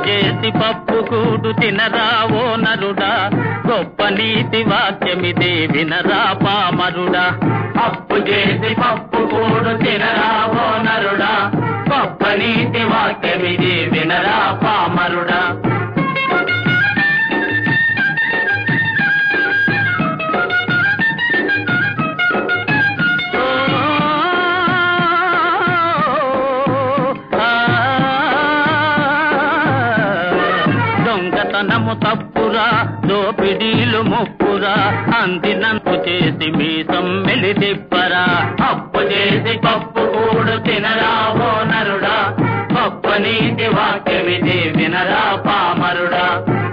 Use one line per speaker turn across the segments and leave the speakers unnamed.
చేసి పప్పు కూడు తినరావో నరుడా గొప్ప నీతి వాక్యమిది వినరా పామరుడా అప్పు చేసి పప్పు కూడు తినరావో నరుడా గొప్ప నీతి వాక్యమిది వినరా పామరుడా దొంగతనము తప్పురా దోపిడీలు ముప్పురా అందినంత చేసి మీ సమ్మెలి తిప్పరా అప్పు చేసి పప్పు కూడు తినరావో నరుడా గొప్ప నీతి వాక్యమిది వినరా పామరుడా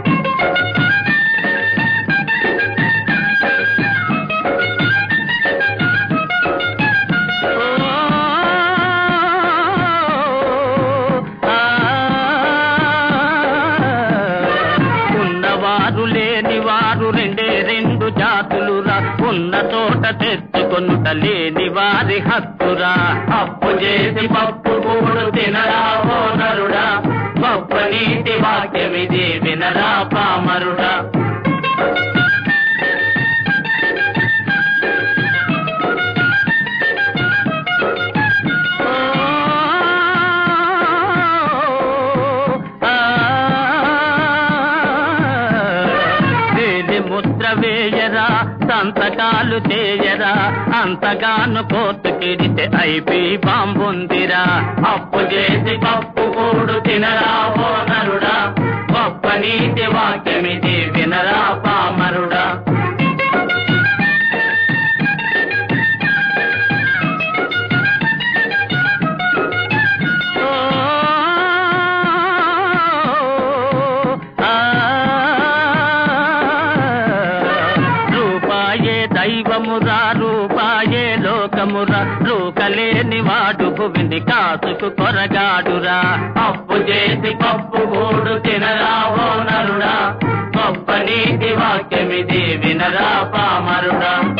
ఉన్నవారు లేని వారు రెండే రెండు జాతులురా ఉన్న చోట తెచ్చుకొనుట లేని వారి హక్కురా అప్పు చేసి పప్పు కూడు తినరావో నరుడా గొప్ప నీతి వాక్యమిది వినరా పామరుడా వేలి ముద్ర వేయరా సంతకాలు చేయరా అంతగాను కోర్టుకెడితే ఐపీ బాంబుందిరా అప్పు చేసి పప్పు కూడు తినరా ఓ నరుడా గొప్ప నీతి వాక్యమిది వినరా పామరుడా రూపాయే దైవమురా రూపాయే లోకమురా రూకలేని వాడు భువిని కాసుకు కొరగాడురా అప్పు చేసి పప్పు కూడు తినరావో నరుడా గొప్ప నీతి వాక్యమిది వినరా పామరుడా